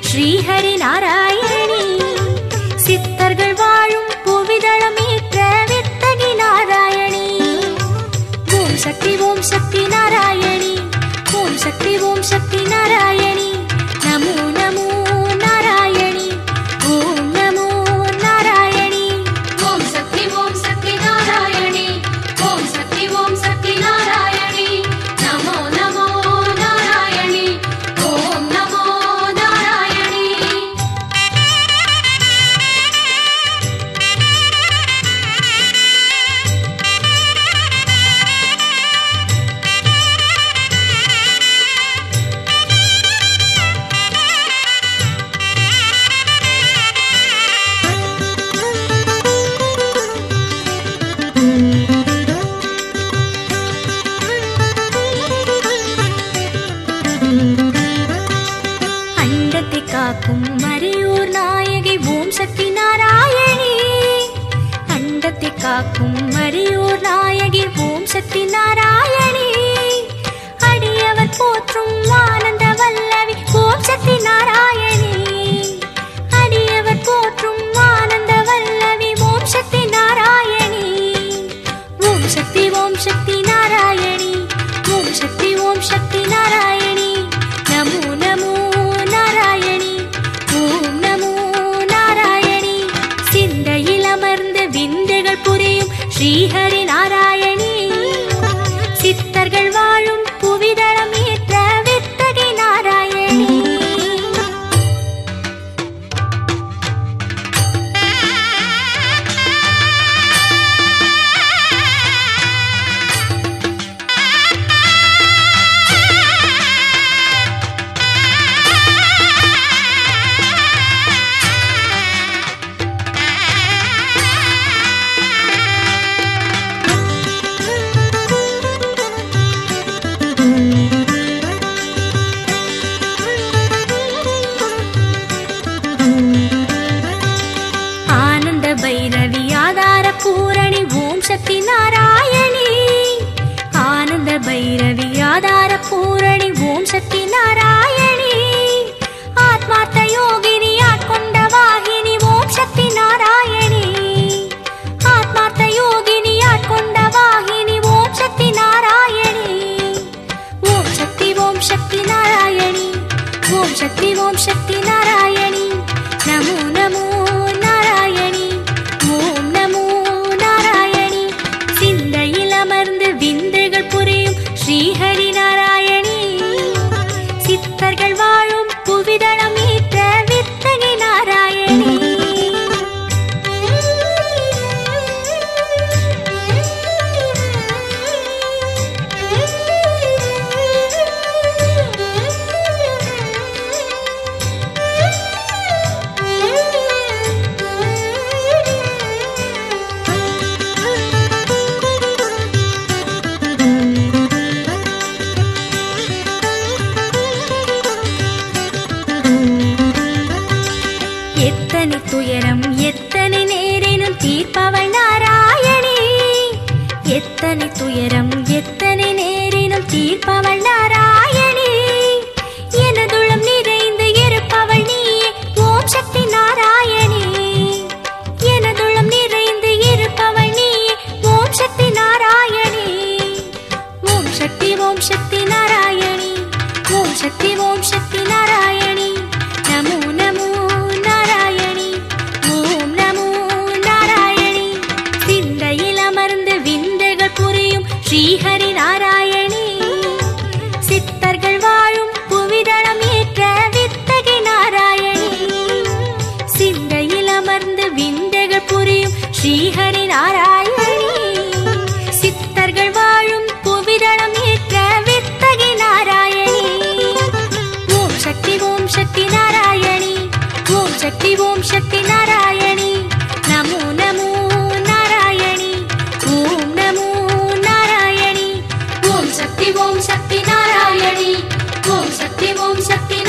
ஸ்ரீஹரி நாராயணி சித்தர்கள் வாழும் புவிதளமேற்ற வித்தகி நாராயணி ஓம் சக்தி ஓம் சக்தி நாராயணி ஓம் சக்தி ஓம் சக்தி நாராயணி நமோ நமோ நாராயணி ஓம் நமோ நாராயணி ஓம் சக்தி ஓம் சக்தி நாராயணி ஓம் சக்தி ஓம் சக்தி நாராயணி நமோ நமோ நாராயணி ஓம் நமோ நாராயணி அண்டத்தை காக்கும் மறையூர் நாயகி ஓம் சக்தி நாராயணி அண்டத்தை காக்கும் மறையூர் நாயகி ஓம் சக்தி நாராயணி அடியவர் போற்றும் ஆனந்த வல்லவி ஓம் சக்தி நாராயணி அடியவர் போற்றும் ஆனந்த வல்லவி ஓம் சக்தி நாராயணி ஓம் சக்தி ஓம் சக்தி நாராயணி ஓம் சக்தி ஓம் சக்தி நாராயணி நமோ நமோ நாராயணி ஓம் நமோ நாராயணி சிந்தையில் அமர்ந்து விந்தைகள் புரியும் ஸ்ரீஹரி நாராயணி சித்தர்கள் வாழும் புவிதளம் ஏற்ற வித்தகை நாராயணி ஆனந்த பைரவி ஆதார பூரணி ஓம் சக்தி நாராயணி ஆனந்த பைரவி ஆதார பூரணி ஓம் சக்தி நாராயணி ஆத்மார்த்த யோகினி ஆட்கொண்ட வாகினி ஓம் சக்தி நாராயணி ஆத்மார்த்த யோகினி ஆட்கொண்ட வாகினி ஓம் சக்தி நாராயணி ஓம் சக்தி ஓம் சக்தி நாராயணி ஓம் சக்தி ஓம் சக்தி நாராயணி நமோ நமோ நாராயணி ஓம் நமோ நாராயணி சிந்தையில் அமர்ந்து விந்தைகள் புரியும் ஸ்ரீஹரி நாராயணி சித்தர்கள் வாழும் புவிதளம் ஏற்ற வித்தகை நாராயணி எத்தனை துயரம் எத்தனை நேரினும் தீர்ப்பவள் நாராயணி எத்தனை துயரம் எத்தனை நேரினும் தீர்ப்பவள் நாராயணி எனதுளம் நிறைந்து இருப்பவள் நீயே ஓம் சக்தி நாராயணி எனதுளம் நிறைந்து இருப்பவள் நீயே ஓம் சக்தி நாராயணி ஓம் சக்தி ஓம் சக்தி நாராயணி ஓம் சக்தி ஓம் சக்தி நாராயணி நமோ நமோ நாராயணி ஓம் நமோ நாராயணி சிந்தையில் அமர்ந்து விந்தைகள் புரியும் ஸ்ரீஹரி நாராயணி சித்தர்கள் வாழும் புவிதளம் ஏற்ற வித்தகை நாராயணி சிந்தையில் அமர்ந்து விந்தைகள் புரியும் ஸ்ரீஹரி நாராயணி சித்தர்கள் வாழும் புவிதளம் ஏற்ற வித்தகை நாராயணி ஓம் சக்தி ஓம் சக்தி நாராயணி ஓம் சக்தி ஓம் சக்தி நாராயணி நமோ நமோ நாராயணி ஓம் நமோ நாராயணி ஓம் சக்தி ஓம் சக்தி நாராயணி ஓம் சக்தி ஓம் சக்தி